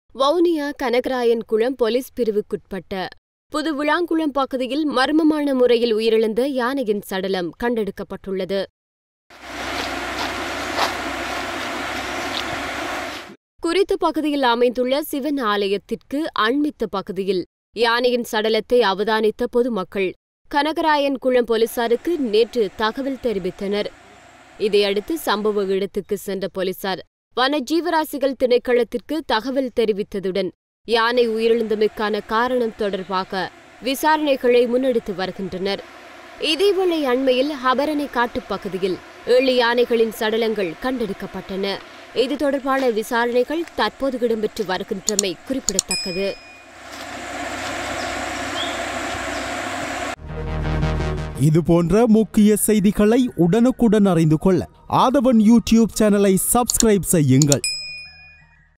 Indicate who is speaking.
Speaker 1: வவுனியா கனகராயன் குளம் போலீஸ் பிரிவுக்குட்பட்ட புது விளாங்குளம் பகுதியில் மர்மமான முறையில் உயிரிழந்த யானையின் சடலம் கண்டெடுக்கப்பட்டுள்ளது குறித்த பகுதியில் அமைந்துள்ள சிவன் ஆலயத்திற்கு அண்மித்த பகுதியில் யானையின் சடலத்தை அவதானித்த பொதுமக்கள் கனகராயன் குளம் போலீசாருக்கு நேற்று தகவல் தெரிவித்தனர் இதையடுத்து சம்பவ இடத்துக்கு சென்ற போலீசார் வன ஜீவராசிகள் திணைக்களத்திற்கு தகவல் தெரிவித்ததுடன் யானை உயிரிழந்தமைக்கான காரணம் தொடர்பாக விசாரணைகளை முன்னெடுத்து வருகின்றனர் இதேவேளை அண்மையில் ஹபரணை காட்டுப் பகுதியில் ஏழு யானைகளின் சடலங்கள் கண்டெடுக்கப்பட்டன இது தொடர்பான விசாரணைகள் தற்போது இடம்பெற்று வருகின்றமை குறிப்பிடத்தக்கது
Speaker 2: இது போன்ற முக்கிய செய்திகளை உடனுக்குடன் அறிந்து கொள்ள ஆதவன் யூடியூப் சேனலை சப்ஸ்கிரைப் செய்யுங்கள்